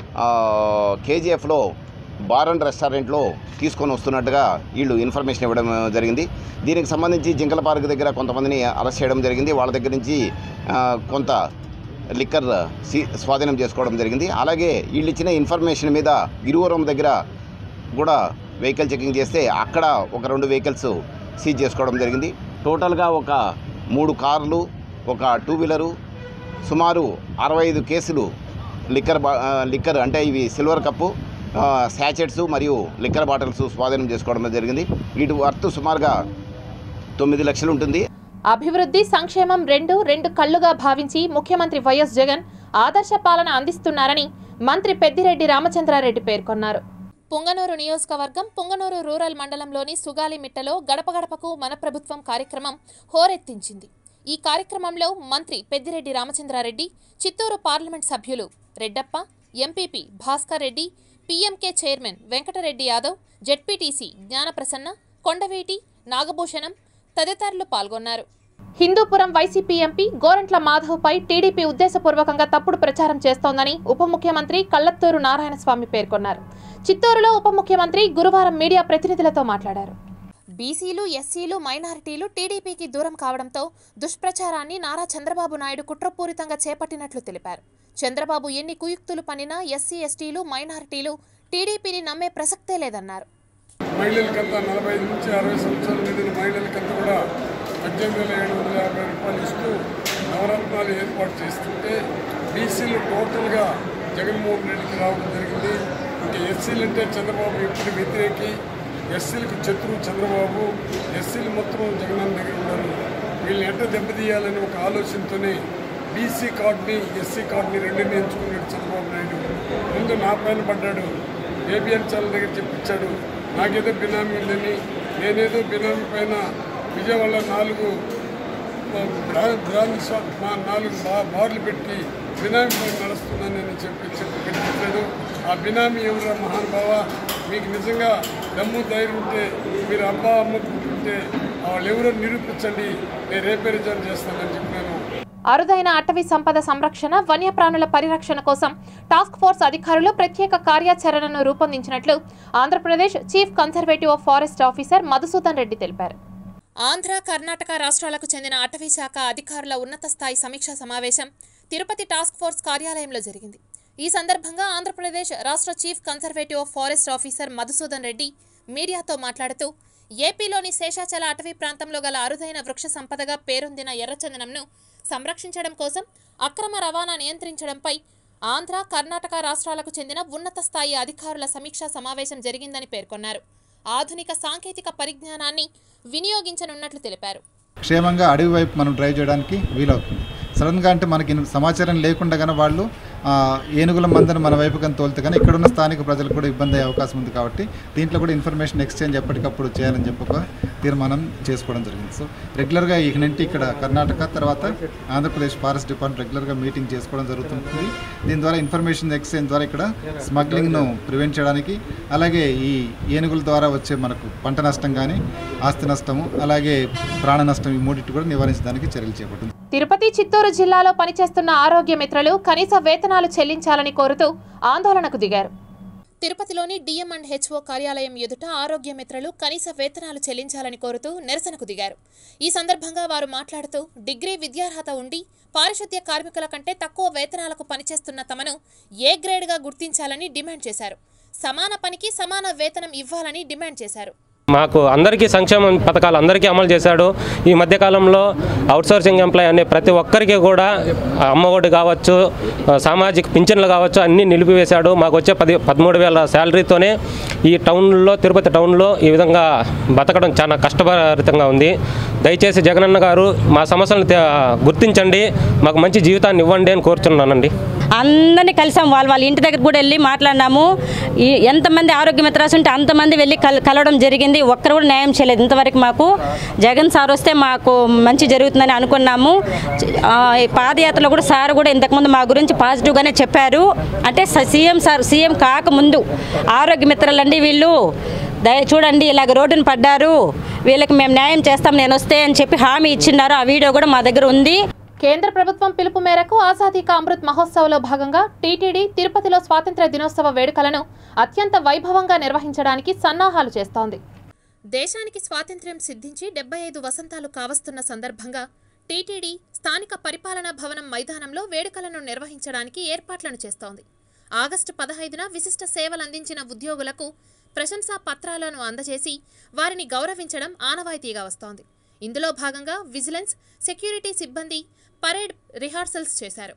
కేజీఎఫ్లో బార్ అండ్ రెస్టారెంట్లో తీసుకొని వస్తున్నట్టుగా వీళ్ళు ఇన్ఫర్మేషన్ ఇవ్వడం జరిగింది దీనికి సంబంధించి జింకల పార్క్ దగ్గర కొంతమందిని అరెస్ట్ చేయడం జరిగింది వాళ్ళ దగ్గర నుంచి ఆ, కొంత లిక్కర్ సీ స్వాధీనం చేసుకోవడం జరిగింది అలాగే వీళ్ళు ఇచ్చిన ఇన్ఫర్మేషన్ మీద ఇరువురం దగ్గర కూడా వెహికల్ చెకింగ్ చేస్తే అక్కడ ఒక రెండు వెహికల్స్ సీజ్ చేసుకోవడం జరిగింది టోటల్గా ఒక మూడు కార్లు ఒక టూ వీలరు సుమారు అరవై ఐదు కేసులు లిక్కర్ బా ఆ, లిక్కర్ అంటే ఇవి సిల్వర్ కప్పు ఆ, శాచెట్స్ మరియు లిక్కర్ బాటిల్స్ స్వాధీనం చేసుకోవడం జరిగింది వీటి వర్త్ సుమారుగా తొమ్మిది లక్షలు ఉంటుంది అభివృద్ధి సంక్షేమం రెండు రెండు కళ్లుగా భావించి ముఖ్యమంత్రి వైఎస్ జగన్ ఆదర్శ పాలన అందిస్తున్నారని మంత్రి పెద్దిరెడ్డి రామచంద్రారెడ్డి పేర్కొన్నారు పుంగనూరు నియోజకవర్గం పుంగనూరు రూరల్ మండలంలోని సుగాలిమిట్టలో గడప గడపకు మన ప్రభుత్వం కార్యక్రమం హోరెత్తించింది ఈ కార్యక్రమంలో మంత్రి పెద్దిరెడ్డి రామచంద్రారెడ్డి చిత్తూరు పార్లమెంట్ సభ్యులు Reddappa MPP Bhaskar Reddy PMK chairman Venkatareddy Yadav ZPTC Gnanaprasanna Kondaveeti Nagabhushanam తదితరులు పాల్గొన్నారు హిందూపురం వైసీపీ ఎంపీ గోరంట్ల మాధవ్పై టీడీపీ ఉద్దేశపూర్వకంగా తప్పుడు ప్రచారం చేస్తోందని ఉప ముఖ్యమంత్రి కల్లత్తూరు నారాయణస్వామి పేర్కొన్నారు చిత్తూరులో ఉప ముఖ్యమంత్రి గురువారం మీడియా ప్రతినిధులతో మాట్లాడారు బీసీలు ఎస్సీలు మైనారిటీలు టీడీపీకి దూరం కావడంతో దుష్ప్రచారాన్ని నారా చంద్రబాబు నాయుడు కుట్రపూరితంగా చేపట్టినట్లు తెలిపారు చంద్రబాబు ఎన్ని కుయుక్తులు పన్నినా ఎస్సీ ఎస్టీలు మైనారిటీలు టీడీపీని నమ్మే ప్రసక్తే లేదన్నారు మహిళలకంతా నలభై ఐదు నుంచి అరవై సంవత్సరాలు నిండిన మహిళలకంతా కూడా పద్దెనిమిది వేల ఏడు వందల యాభై రూపాయలు ఇస్తూ నవరత్నాలు ఏర్పాటు చేస్తుంటే బీసీలు టోటల్గా జగన్మోహన్ రెడ్డికి రావడం జరిగింది ఇంకా ఎస్సీలు అంటే చంద్రబాబు ఎప్పుడు వ్యతిరేకి ఎస్సీలకు శత్రువు చంద్రబాబు ఎస్సీలు మొత్తం జగనన్న దగ్గర ఉన్నారు వీళ్ళని ఎట్ట దెబ్బతీయాలని ఒక ఆలోచనతోనే బీసీ కార్డుని ఎస్సీ కార్డుని రెండింటిని ఎంచుకున్నాడు చంద్రబాబు నాయుడు ముందు నా పైన పడ్డాడు ఏబిఎన్ చాలా దగ్గర చెప్పించాడు నాకేదో బినామీ ఉందని నేనేదో బినామీ పైన విజయవాడ నాలుగు బ్రా- బ్రాండ్ షాప్ మా నాలుగు బా బార్లు పెట్టి బినామీ పైన నడుస్తున్నానని చెప్పి చెప్పి కనిపించాడు ఆ బినామీ ఎవరా మహానుభావ మీకు నిజంగా దమ్ము ధైర్యం ఉంటే మీరు అబ్బా అమ్మ పుట్టుంటే వాళ్ళు ఎవరో నిరూపించండి నేను రేపే రిజైన్ చేస్తానని చెప్పాను అరుదైన అటవీ సంపద సంరక్షణ వన్యప్రాణుల పరిరక్షణ కోసం టాస్క్ ఫోర్స్ అధికారులు ప్రత్యేక కార్యాచరణను రూపొందించినట్లు Andhra Pradesh chief conservative of forest officer Madhusudan Reddy తెలిపారు ఆంధ్ర కర్ణాటక రాష్ట్రాలకు చెందిన అటవీ శాఖ అధికారుల ఉన్నత స్థాయి సమీక్షా సమావేశం తిరుపతి టాస్క్ ఫోర్స్ కార్యాలయంలో జరిగింది ఈ సందర్భంగా ఆంధ్రప్రదేశ్ రాష్ట్ర chief conservative forest officer Madhusudan Reddy మీడియాతో మాట్లాడుతూ ఏపీలోని శేషాచల అటవీ ప్రాంతంలో గల అరుదైన వృక్ష సంపదగా పేరొందిన ఎర్రచందనంను సంరక్షించడం కోసం అక్రమ రవాణా నియంత్రించడంపై ఆంధ్ర కర్ణాటక రాష్ట్రాలకు చెందిన ఉన్నత స్థాయి అధికారుల సమీక్షా సమావేశం జరిగిందని పేర్కొన్నారు ఆధునిక సాంకేతిక పరిజ్ఞానాన్ని వినియోగించనున్నట్లు తెలిపారు క్షేమంగా అడవి వైపు మనం డ్రైవ్ చేయడానికి వీలవుతుంది సడన్గా అంటే మనకి సమాచారం లేకుండా కానీ వాళ్ళు ఆ, ఏనుగుల మందను మన వైపు కానీ తోలితే కానీ ఇక్కడ ఉన్న స్థానిక ప్రజలకు కూడా ఇబ్బంది అయ్యే అవకాశం ఉంది కాబట్టి దీంట్లో కూడా ఇన్ఫర్మేషన్ ఎక్స్చేంజ్ ఎప్పటికప్పుడు చేయాలని చెప్పి ఒక తీర్మానం చేసుకోవడం జరిగింది సో రెగ్యులర్గా ఇక నుండి ఇక్కడ కర్ణాటక తర్వాత ఆంధ్రప్రదేశ్ ఫారెస్ట్ డిపార్ట్మెంట్ రెగ్యులర్గా మీటింగ్ చేసుకోవడం జరుగుతుంది దీని ద్వారా ఇన్ఫర్మేషన్ ఎక్స్చేంజ్ ద్వారా ఇక్కడ స్మగ్లింగ్ను ప్రివెంట్ చేయడానికి అలాగే ఈ ఏనుగుల ద్వారా వచ్చే మనకు పంట నష్టం కానీ ఆస్తి నష్టము అలాగే ప్రాణ నష్టం ఈ మూడింటి కూడా నివారించడానికి చర్యలు చేపట్టింది తిరుపతి చిత్తూరు జిల్లాలో పనిచేస్తున్న ఆరోగ్య మిత్రులు కనీస వేతనాలు చెల్లించాలని కోరుతూ ఆందోళనకు దిగారు తిరుపతిలోని డిఎం అండ్ హెచ్ఓ కార్యాలయం ఎదుట ఆరోగ్య మిత్రులు కనీస వేతనాలు చెల్లించాలని కోరుతూ నిరసనకు దిగారు ఈ సందర్భంగా వారు మాట్లాడుతూ డిగ్రీ విద్యార్హత ఉండి పారిశుద్ధ్య కార్మికుల కంటే తక్కువ వేతనాలకు పనిచేస్తున్న తమను ఏ గ్రేడ్గా గుర్తించాలని డిమాండ్ చేశారు సమాన పనికి సమాన వేతనం ఇవ్వాలని డిమాండ్ చేశారు మాకు అందరికీ సంక్షేమ పథకాలు అందరికీ అమలు చేశాడు ఈ మధ్యకాలంలో అవుట్సోర్సింగ్ ఎంప్లాయ్ అనే ప్రతి ఒక్కరికి కూడా అమ్మఒడి కావచ్చు ఆ, సామాజిక పింఛన్లు కావచ్చు అన్నీ నిలిపివేశాడు మాకు వచ్చే పది పదమూడు వేల శాలరీతోనే ఈ టౌన్లో తిరుపతి టౌన్లో ఈ విధంగా బతకడం చాలా కష్టభరితంగా ఉంది దయచేసి జగనన్న గారు మా సమస్యలను తే- గుర్తించండి మాకు మంచి జీవితాన్ని ఇవ్వండి అని కోరుచున్నానండి అందరినీ కలిసాం వాళ్ళు వాళ్ళ ఇంటి దగ్గర కూడా వెళ్ళి మాట్లాడినాము ఈ ఎంతమంది ఆరోగ్య మిత్రాస్ ఉంటే అంతమంది వెళ్ళి కల కలవడం జరిగింది ఒక్కరు కూడా న్యాయం చేయలేదు ఇంతవరకు మాకు జగన్ సార్ వస్తే మాకు మంచి జరుగుతుందని అనుకున్నాము ఆ, ఈ పాదయాత్రలో కూడా సార్ కూడా ఇంతకుముందు మా గురించి పాజిటివ్గానే చెప్పారు అంటే స- సీఎం సార్ సీఎం కాకముందు ఆరోగ్య మిత్రులండి వీళ్ళు దయ చూడండి ఇలాగ రోడ్డున పడ్డారు వీళ్ళకి మేము న్యాయం చేస్తాం నేను వస్తే అని చెప్పి హామీ ఇచ్చిన్నారు ఆ వీడియో కూడా మా దగ్గర ఉంది కేంద్ర ప్రభుత్వం పిలుపు మేరకు ఆజాదీ కా అమృత్ మహోత్సవ్లో భాగంగా టీటీడీ తిరుపతిలో స్వాతంత్ర్య దినోత్సవ వేడుకలను అత్యంత వైభవంగా నిర్వహించడానికి సన్నాహాలు చేస్తోంది దేశానికి స్వాతంత్ర్యం సిద్ధించి డెబ్బై ఐదు వసంతాలు కావస్తున్న సందర్భంగా టీటీడీ స్థానిక పరిపాలనా భవనం మైదానంలో వేడుకలను నిర్వహించడానికి ఏర్పాట్లను చేస్తోంది ఆగస్టు పదహైదున విశిష్ట సేవలు అందించిన ఉద్యోగులకు ప్రశంసా పత్రాలను అందజేసి వారిని గౌరవించడం ఆనవాయితీగా వస్తోంది ఇందులో భాగంగా విజిలెన్స్ సెక్యూరిటీ సిబ్బంది పరేడ్ రిహార్సల్స్ చేశారు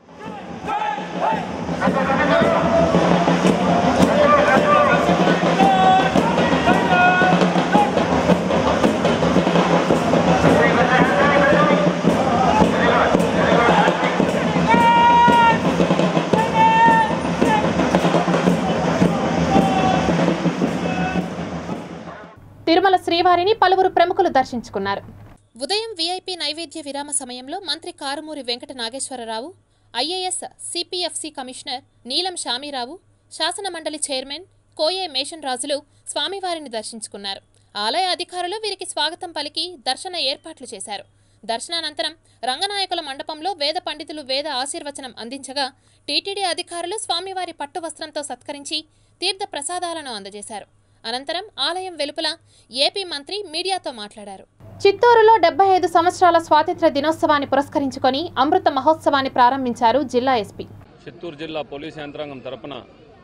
తిరుమల శ్రీవారిని పలువురు ప్రముఖులు దర్శించుకున్నారు ఉదయం వీఐపీ నైవేద్య విరామ సమయంలో మంత్రి Karumuri Venkata Nageswara Rao IAS CPFC commissioner Neelam Shamirao శాసన మండలి చైర్మన్ కోయే మేషన్ రాజులు స్వామివారిని దర్శించుకున్నారు ఆలయ అధికారులు వీరికి స్వాగతం పలికి దర్శన ఏర్పాట్లు చేశారు దర్శనానంతరం రంగనాయకుల మండపంలో వేద పండితులు వేద ఆశీర్వచనం అందించగా టీటీడీ అధికారులు స్వామివారి పట్టు వస్త్రంతో సత్కరించి తీర్థ ప్రసాదాలను అందజేశారు అనంతరం ఆలయం వెలుపల ఏపీ మంత్రి మీడియాతో మాట్లాడారు చిత్తూరులో డెబ్బై ఐదు సంవత్సరాల స్వాతంత్ర్య దినోత్సవాన్ని పురస్కరించుకొని అమృత మహోత్సవాన్ని ప్రారంభించారు జిల్లా ఎస్పీ చిత్తూరు జిల్లా పోలీస్ యంత్రాంగం తరపున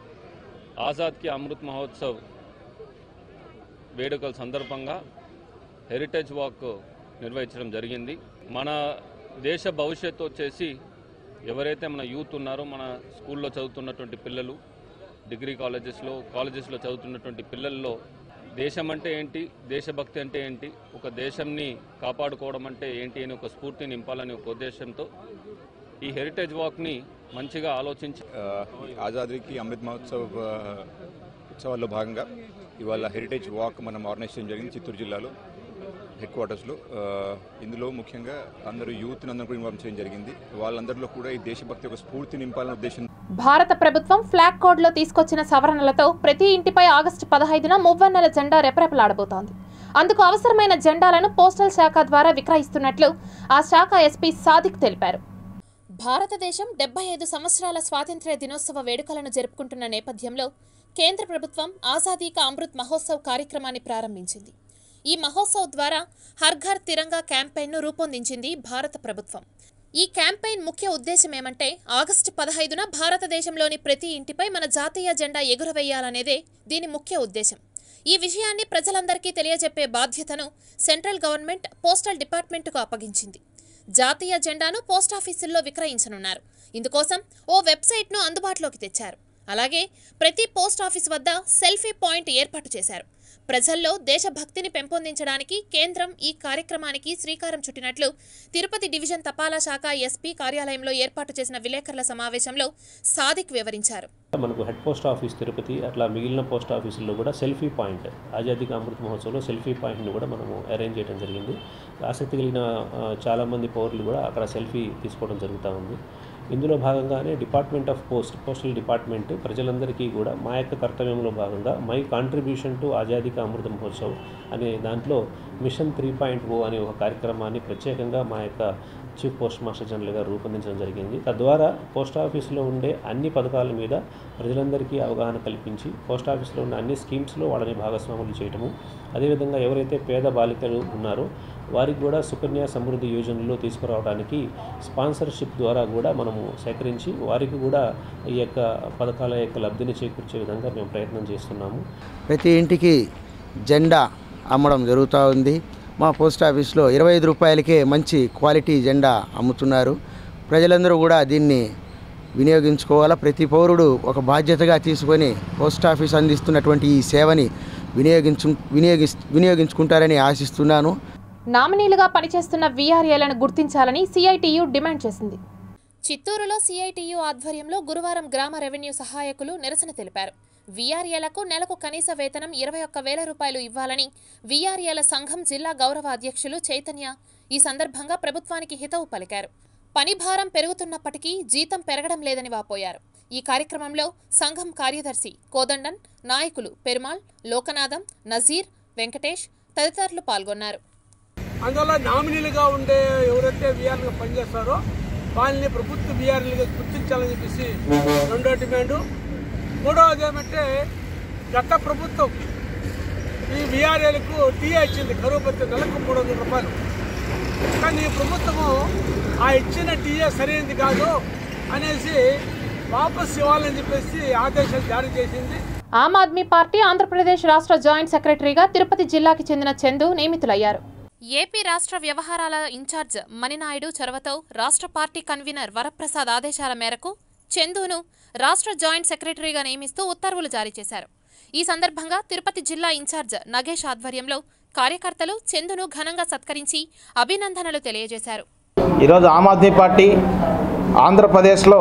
ఆజాద్ కి అమృత్ మహోత్సవ్ వేడుకల సందర్భంగా హెరిటేజ్ వాక్ నిర్వహించడం జరిగింది మన దేశ భవిష్యత్తు వచ్చేసి ఎవరైతే మన యూత్ ఉన్నారో మన స్కూల్లో చదువుతున్నటువంటి పిల్లలు డిగ్రీ కాలేజెస్లో కాలేజెస్లో చదువుతున్నటువంటి పిల్లల్లో దేశం అంటే ఏంటి దేశభక్తి అంటే ఏంటి ఒక దేశంని కాపాడుకోవడం అంటే ఏంటి అని ఒక స్ఫూర్తిని నింపాలని ఒక ఉద్దేశంతో ఈ హెరిటేజ్ వాక్ని మంచిగా ఆలోచించి ఆజాదీకి అమృత్ మహోత్సవ్ ఆ, ఉత్సవాల్లో భాగంగా ఇవాళ హెరిటేజ్ వాక్ మనం ఆర్గనైజ్ చేయడం జరిగింది చిత్తూరు జిల్లాలో హెడ్ క్వార్టర్స్లో ఆ, ఇందులో ముఖ్యంగా అందరూ యూత్ని అందరూ కూడా ఇన్వాల్వ్ చేయడం జరిగింది వాళ్ళందరిలో కూడా ఈ దేశభక్తి ఒక స్ఫూర్తి నింపాలనే ఉద్దేశం భారత ప్రభుత్వం ఫ్లాగ్ కోడ్లో తీసుకొచ్చిన సవరణలతో ప్రతి ఇంటిపై ఆగస్టు పదహైదున మువ్వన్నెల జెండా రెపరెపలాడబోతోంది అందుకు అవసరమైన జెండాలను పోస్టల్ శాఖ ద్వారా విక్రయిస్తున్నట్లు ఆ శాఖ ఎస్పీ సాదిక్ తెలిపారు భారతదేశం డెబ్బై ఐదు సంవత్సరాల స్వాతంత్ర్య దినోత్సవ వేడుకలను జరుపుకుంటున్న నేపథ్యంలో కేంద్ర ప్రభుత్వం ఆజాదీ కా అమృత్ మహోత్సవ్ కార్యక్రమాన్ని ప్రారంభించింది ఈ మహోత్సవ్ ద్వారా హర్ ఘర్ తిరంగా క్యాంపెయిన్ను రూపొందించింది భారత ప్రభుత్వం ఈ క్యాంపెయిన్ ముఖ్య ఉద్దేశం ఏమంటే ఆగస్టు పదహైదున భారతదేశంలోని ప్రతి ఇంటిపై మన జాతీయ జెండా ఎగురవేయాలనేదే దీని ముఖ్య ఉద్దేశం ఈ విషయాన్ని ప్రజలందరికీ తెలియజెప్పే బాధ్యతను సెంట్రల్ గవర్నమెంట్ పోస్టల్ డిపార్ట్మెంట్కు అప్పగించింది జాతీయ జెండాను పోస్టాఫీసుల్లో విక్రయించనున్నారు ఇందుకోసం ఓ వెబ్సైట్ను అందుబాటులోకి తెచ్చారు అలాగే ప్రతి పోస్ట్ ఆఫీస్ వద్ద సెల్ఫీ పాయింట్ ఏర్పాటు చేశారు ప్రజల్లో దేశభక్తిని పెంపొందించడానికి కేంద్రం ఈ కార్యక్రమానికి శ్రీకారం చుట్టినట్లు తిరుపతి డివిజన్ తపాలా శాఖ ఎస్పీ కార్యాలయంలో ఏర్పాటు చేసిన విలేకరుల సమావేశంలో సాదిక్ వివరించారు మనకు హెడ్ పోస్ట్ ఆఫీస్ తిరుపతి అట్లా మిగిలిన పోస్ట్ ఆఫీసుల్లో కూడా సెల్ఫీ పాయింట్ ఆజాదీ కా అమృత్ మహోత్సవంలో సెల్ఫీ పాయింట్ని కూడా మనము అరేంజ్ చేయడం జరిగింది ఆసక్తి కలిగిన ఆ, చాలామంది పౌరులు కూడా అక్కడ సెల్ఫీ తీసుకోవడం జరుగుతూ ఉంది ఇందులో భాగంగానే department of post postal department ప్రజలందరికీ కూడా మా యొక్క కర్తవ్యంలో భాగంగా మై కాంట్రిబ్యూషన్ టు ఆజాదీ కా అమృత మహోత్సవ్ అనే దాంట్లో మిషన్ త్రీ పాయింట్ ఓ అనే ఒక కార్యక్రమాన్ని ప్రత్యేకంగా మా యొక్క చీఫ్ పోస్ట్ మాస్టర్ జనరల్ గారు రూపొందించడం జరిగింది తద్వారా పోస్ట్ ఆఫీస్లో ఉండే అన్ని పథకాల మీద ప్రజలందరికీ అవగాహన కల్పించి పోస్ట్ ఆఫీస్లో ఉన్న అన్ని స్కీమ్స్లో వాళ్ళని భాగస్వాములు చేయటము అదేవిధంగా ఎవరైతే పేద బాలికలు ఉన్నారో వారికి కూడా సుకన్య సమృద్ధి యోజనలో తీసుకురావడానికి స్పాన్సర్షిప్ ద్వారా కూడా మనము సేకరించి వారికి కూడా ఈ యొక్క పథకాల యొక్క లబ్ధిని చేకూర్చే విధంగా మేము ప్రయత్నం చేస్తున్నాము ప్రతి ఇంటికి జెండా అమ్మడం జరుగుతూ ఉంది మా పోస్ట్ ఆఫీస్లో ఇరవై ఐదు రూపాయలకే మంచి క్వాలిటీ జెండా అమ్ముతున్నారు ప్రజలందరూ కూడా దీన్ని వినియోగించుకోవాలా ప్రతి పౌరుడు ఒక బాధ్యతగా తీసుకొని పోస్ట్ ఆఫీస్ అందిస్తున్నటువంటి ఈ సేవని వినియోగించు వినియోగి వినియోగించుకుంటారని ఆశిస్తున్నాను నామినీలుగా పనిచేస్తున్న వీఆర్ఏలను గుర్తించాలని సిఐటియు డిమాండ్ చేసింది చిత్తూరులో సిఐటియు ఆధ్వర్యంలో గురువారం గ్రామ రెవెన్యూ సహాయకులు నిరసన తెలిపారు వీఆర్ఏలకు నెలకు కనీస వేతనం ఇరవై ఒక్క వేల రూపాయలు ఇవ్వాలని వీఆర్ఏల సంఘం జిల్లా గౌరవ అధ్యక్షులు చైతన్య ఈ సందర్భంగా ప్రభుత్వానికి హితవు పలికారు పని భారం పెరుగుతున్నప్పటికీ జీతం పెరగడం లేదని వాపోయారు ఈ కార్యక్రమంలో సంఘం కార్యదర్శి కోదండన్ నాయకులు పెరుమాళ్ లోకనాథం నజీర్ వెంకటేష్ తదితరులు పాల్గొన్నారు అందువల్ల నామినీలుగా ఉండే ఎవరైతే వీఆర్లుగా పనిచేస్తారో వాళ్ళని ప్రభుత్వ వీఆర్లుగా గుర్తించాలని చెప్పేసి రెండో డిమాండు మూడవది ఏమంటే గత ప్రభుత్వం ఈ వీఆర్ఏలకు టీఏ ఇచ్చింది కరువు పత్తి నెలకు మూడు వందల రూపాయలు కానీ ఈ ప్రభుత్వము ఆ ఇచ్చిన టీఏ సరైనది కాదు అనేసి వాపస్ ఇవ్వాలని చెప్పేసి ఆదేశాలు జారీ చేసింది ఆమ్ ఆద్మీ పార్టీ ఆంధ్రప్రదేశ్ రాష్ట్ర జాయింట్ సెక్రటరీగా తిరుపతి జిల్లాకి చెందిన చందు నియమితులయ్యారు ఏపీ రాష్ట్ర వ్యవహారాల ఇన్ఛార్జ్ మణినాయుడు చొరవతో రాష్ట్ర పార్టీ కన్వీనర్ వరప్రసాద్ ఆదేశాల మేరకు చందును రాష్ట్ర జాయింట్ సెక్రటరీగా నియమిస్తూ ఉత్తర్వులు జారీ చేశారు ఈ సందర్భంగా తిరుపతి జిల్లా ఇన్ఛార్జ్ నగేష్ ఆధ్వర్యంలో కార్యకర్తలు చందును ఘనంగా సత్కరించి అభినందనలు తెలియజేశారు ఈరోజు ఆమ్ ఆద్మీ పార్టీ ఆంధ్రప్రదేశ్లో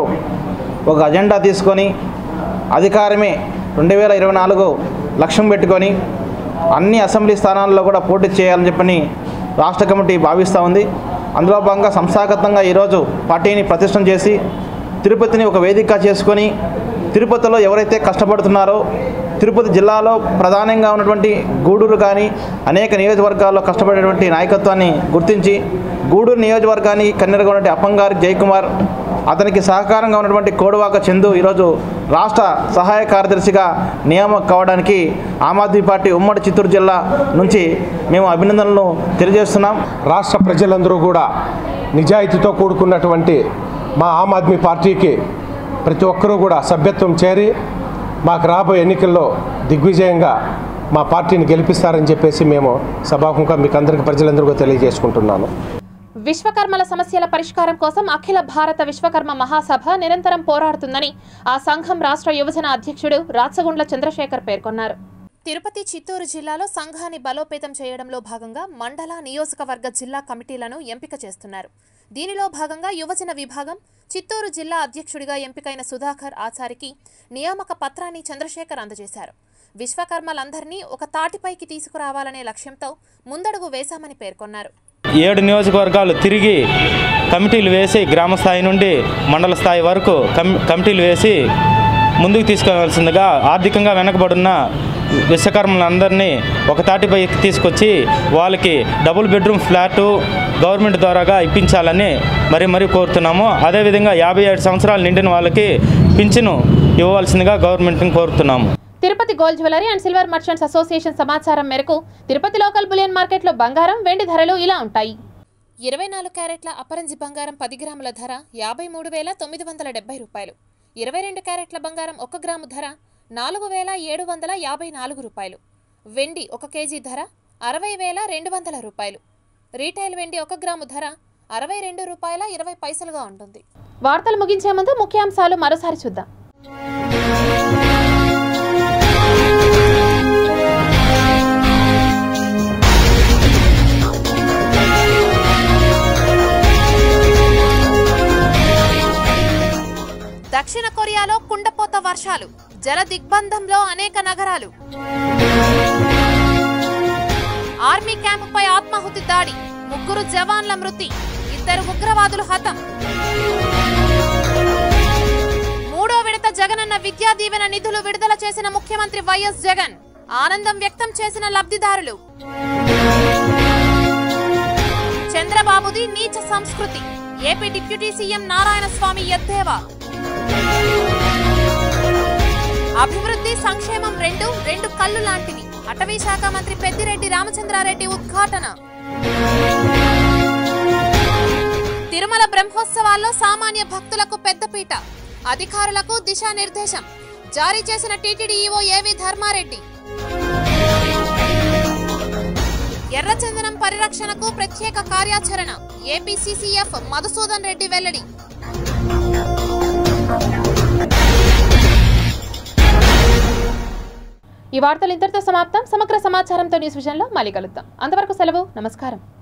ఒక అజెండా తీసుకొని అధికారమే రెండు వేల ఇరవై నాలుగు లక్ష్యం పెట్టుకొని అన్ని అసెంబ్లీ స్థానాల్లో కూడా పోటీ చేయాలని చెప్పని రాష్ట్ర కమిటీ భావిస్తూ ఉంది అందులో భాగంగా సంస్థాగతంగా ఈరోజు పార్టీని ప్రతిష్టం చేసి తిరుపతిని ఒక వేదిక చేసుకొని తిరుపతిలో ఎవరైతే కష్టపడుతున్నారో తిరుపతి జిల్లాలో ప్రధానంగా ఉన్నటువంటి గూడూరు కానీ అనేక నియోజకవర్గాల్లో కష్టపడేటువంటి నాయకత్వాన్ని గుర్తించి గూడూరు నియోజకవర్గానికి కన్నెరగా ఉన్నటువంటి అప్పంగారి జయకుమార్ అతనికి సహకారంగా ఉన్నటువంటి కోడువాక చందు ఈరోజు రాష్ట్ర సహాయ కార్యదర్శిగా నియామకం కావడానికి ఆమ్ ఆద్మీ పార్టీ ఉమ్మడి చిత్తూరు జిల్లా నుంచి మేము అభినందనలు తెలియజేస్తున్నాం రాష్ట్ర ప్రజలందరూ కూడా నిజాయితీతో కూడుకున్నటువంటి మా ఆమ్ ఆద్మీ పార్టీకి ప్రతి ఒక్కరూ కూడా సభ్యత్వం చేరి మాకు రాబోయే ఎన్నికల్లో దిగ్విజయంగా మా పార్టీని గెలిపిస్తారని చెప్పేసి మేము సభాముఖంగా మీకు అందరికీ ప్రజలందరికీ తెలియజేసుకుంటున్నాను విశ్వకర్మల సమస్యల పరిష్కారం కోసం అఖిల భారత విశ్వకర్మ మహాసభ నిరంతరం పోరాడుతుందని ఆ సంఘం రాష్ట్ర యువజన అధ్యక్షుడు రాచగుండ్ల చంద్రశేఖర్ పేర్కొన్నారు తిరుపతి చిత్తూరు జిల్లాలో సంఘాన్ని బలోపేతం చేయడంలో భాగంగా మండల నియోజకవర్గ జిల్లా కమిటీలను ఎంపిక చేస్తున్నారు దీనిలో భాగంగా యువజన విభాగం చిత్తూరు జిల్లా అధ్యక్షుడిగా ఎంపికైన సుధాకర్ ఆచారికి నియామక పత్రాన్ని చంద్రశేఖర్ అందజేశారు విశ్వకర్మలందరినీ ఒక తాటిపైకి తీసుకురావాలనే లక్ష్యంతో ముందడుగు వేశామని పేర్కొన్నారు ఏడు నియోజకవర్గాలు తిరిగి కమిటీలు వేసి గ్రామ స్థాయి నుండి మండల స్థాయి వరకు కమి కమిటీలు వేసి ముందుకు తీసుకువలసిందిగా ఆర్థికంగా వెనకబడున్న విశ్వకర్మలందరినీ ఒక తాటిపై తీసుకొచ్చి వాళ్ళకి డబుల్ బెడ్రూమ్ ఫ్లాటు గవర్నమెంట్ ద్వారాగా ఇప్పించాలని మరీ మరీ కోరుతున్నాము అదేవిధంగా యాభై ఏడు సంవత్సరాలు నిండిన వాళ్ళకి పింఛను ఇవ్వవలసిందిగా గవర్నమెంట్ని కోరుతున్నాము Tirupati gold jewellery and silver merchants association సమాచారం మేరకు తిరుపతి లోకల్ బులియన్ మార్కెట్లో బంగారం వెండి ధరలు ఇలా ఉంటాయి ఇరవై నాలుగు క్యారెట్ల అపరంజి బంగారం పది గ్రాముల ధర యాభై మూడు వేల తొమ్మిది వందల డెబ్బై రూపాయలు ఇరవై రెండు క్యారెట్ల బంగారం ఒక గ్రాము ధర నాలుగు వేల ఏడు వందల యాభై నాలుగు రూపాయలు వెండి ఒక కేజీ ధర అరవై వేల రెండు వందల రూపాయలు రీటైల్ వెండి ఒక గ్రాము ధర అరవై రెండు రూపాయల ఇరవై పైసలుగా ఉంటుంది వార్తలు ముగించే ముందు ముఖ్యాంశాలు మరోసారి చూద్దాం దక్షిణ కొరియాలో కుండపోత వర్షాలు జల దిగ్బంధంలో అనేక నగరాలు ఆర్మీ క్యాంపుపై ఆత్మాహుతి దాడి ముగ్గురు జవాన్ల మృతి ఇద్దరు ఉగ్రవాదులు హతం మూడో విడత జగనన్న విద్యా దీవెన నిధులు విడుదల చేసిన ముఖ్యమంత్రి వైఎస్ జగన్ ఆనందం వ్యక్తం చేసిన లబ్ధిదారులు చంద్రబాబుది నీచ సంస్కృతి AP deputy CM Narayana Swamy ఎద్దేవా అభివృద్ధి సంక్షేమం రెండు రెండు కళ్ళు లాంటివి అటవీ శాఖ మంత్రి పెద్దిరెడ్డి రామచంద్రారెడ్డి ఉద్ఘాటన తిరుమల బ్రహ్మోత్సవాల్లో సామాన్య భక్తులకు పెద్దపీట అధికారులకు దిశానిర్దేశం జారీ చేసిన టీటీడీ ఈవో ఏవి ధర్మారెడ్డి ఎర్రచందనం పరిరక్షణకు ప్రత్యేక కార్యాచరణ ఏపీ సీసీఎఫ్ మధుసూదన్ రెడ్డి వెల్లడి ఈ వార్తలు ఇంతటితో సమాప్తం సమగ్ర సమాచారంతో న్యూస్ విజన్లో మళ్ళీ కలుద్దాం అంతవరకు సెలవు నమస్కారం